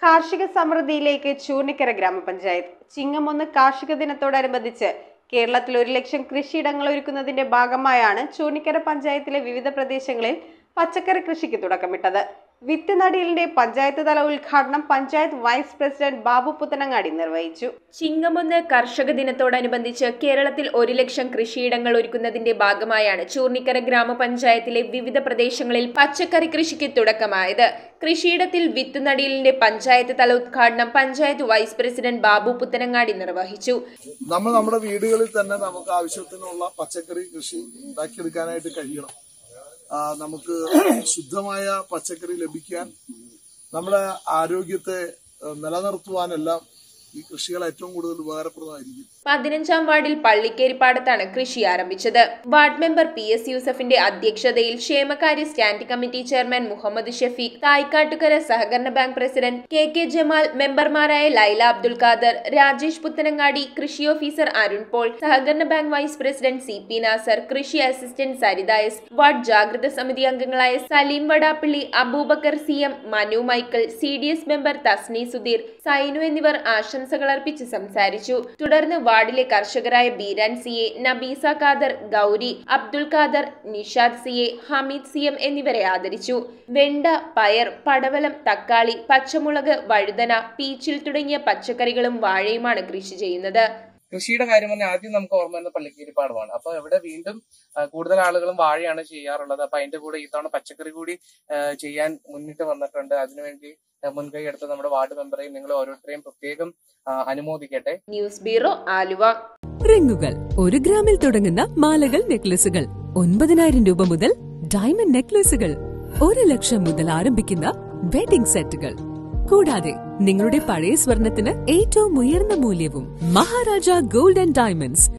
കാർഷിക സമൃദ്ധിയിലേക്ക് ചൂർണിക്കര ഗ്രാമപഞ്ചായത്ത് ചിങ്ങമൊന്ന് കാർഷിക ദിനത്തോടനുബന്ധിച്ച് കേരളത്തിൽ ഒരു ലക്ഷം കൃഷിയിടങ്ങൾ ഒരുക്കുന്നതിന്റെ ഭാഗമായാണ് ചൂർണിക്കര പഞ്ചായത്തിലെ വിവിധ പ്രദേശങ്ങളിൽ പച്ചക്കറി കൃഷിക്ക് തുടക്കമിട്ടത് വിത്ത് നടീലിന്റെ പഞ്ചായത്ത് തല ഉദ്ഘാടനം പഞ്ചായത്ത് വൈസ് പ്രസിഡന്റ് ബാബു പുത്തനങ്ങാടി നിർവഹിച്ചു ചിങ്ങമൊന്ന് കർഷക ദിനത്തോടനുബന്ധിച്ച് കേരളത്തിൽ ഒരു ലക്ഷം കൃഷിയിടങ്ങൾ ഒരുക്കുന്നതിന്റെ ഭാഗമായാണ് ചൂർണിക്കര ഗ്രാമപഞ്ചായത്തിലെ വിവിധ പ്രദേശങ്ങളിൽ പച്ചക്കറി കൃഷിക്ക് തുടക്കമായത് കൃഷിയിടത്തിൽ വിത്ത് നടീലിന്റെ പഞ്ചായത്ത് തല ഉദ്ഘാടനം പഞ്ചായത്ത് വൈസ് പ്രസിഡന്റ് ബാബു പുത്തനങ്ങാടി നിർവഹിച്ചു നമ്മൾ നമ്മുടെ വീടുകളിൽ തന്നെ നമുക്ക് ആവശ്യത്തിനുള്ള പച്ചക്കറി കൃഷി ഉണ്ടാക്കിയെടുക്കാനായിട്ട് കഴിയണം ആ, നമുക്ക് ശുദ്ധമായ പച്ചക്കറി ലഭിക്കാൻ നമ്മുടെ ആരോഗ്യത്തെ ആ, നിലനിർത്തുവാനെല്ലാം ഈ കൃഷികൾ ഏറ്റവും കൂടുതൽ ഉപകാരപ്രദമായിരിക്കും പതിനഞ്ചാം വാർഡിൽ പള്ളിക്കേരിപ്പാടത്താണ് കൃഷി ആരംഭിച്ചത് വാർഡ് മെമ്പർ പി എസ് യൂസഫിന്റെ അധ്യക്ഷതയിൽ ക്ഷേമകാര്യ standing committee chairman Muhammad Shafeeq Thaikkattukara സഹകരണ bank president K K Jamal മെമ്പർമാരായ ലൈല അബ്ദുൽ ഖാദർ രാജേഷ് പുത്തനങ്ങാടി കൃഷി ഓഫീസർ അരുൺ പോൾ സഹകരണ bank vice president C P Nasar കൃഷി അസിസ്റ്റന്റ് സരിത എസ് വാർഡ് ജാഗ്രത സമിതി അംഗങ്ങളായ Saleem Vadappally Abubakar C M Manu Michael C D S member Thasni Sudheer Sainu എന്നിവർ ആശംസകൾ അർപ്പിച്ച് സംസാരിച്ചു തുടർന്ന് വാർഡിലെ കർഷകരായ Beeran C A Nabeesa Khader Gauri Abdul Khader Nishad C A Hameed C M എന്നിവരെ ആദരിച്ചു വെണ്ട പയർ പടവലം തക്കാളി പച്ചമുളക് വഴുതന പീച്ചിൽ തുടങ്ങിയ പച്ചക്കറികളും വാഴയുമാണ് കൃഷി ചെയ്യുന്നത് കൃഷിയുടെ കാര്യം പറഞ്ഞാൽ ആദ്യം നമുക്ക് ഓർമ്മ വരുന്നത് പള്ളിക്കേരിപ്പാടമാണ് അപ്പൊ ഇവിടെ വീണ്ടും ആ, കൂടുതൽ ആളുകളും വാഴയാണ് ചെയ്യാറുള്ളത് അപ്പൊ അതിന്റെ കൂടെ ഈ തവണ പച്ചക്കറി കൂടി ആ, ചെയ്യാൻ മുന്നിട്ട് വന്നിട്ടുണ്ട് അതിനുവേണ്ടി ആ, മുൻകൈ എടുത്ത് നമ്മുടെ വാർഡ് മെമ്പറെയും നിങ്ങൾ ഓരോരുത്തരെയും പ്രത്യേകം ആ, അനുമോദിക്കട്ടെ ന്യൂസ് ബ്യൂറോ ആലുവ റിങ്ങുകൾ ഒരു ഗ്രാമിൽ തുടങ്ങുന്ന മാലകൾ നെക്ലസുകൾ ഒൻപതിനായിരം രൂപ മുതൽ ഡയമണ്ട് നെക്ലസുകൾ ഒരു ലക്ഷം മുതൽ ആരംഭിക്കുന്ന വെഡിംഗ് സെറ്റുകൾ കൂടാതെ നിങ്ങളുടെ പഴയ സ്വർണത്തിന് ഏറ്റവും ഉയർന്ന മൂല്യവും മഹാരാജ ഗോൾഡ് ആൻഡ് ഡയമണ്ട്സ്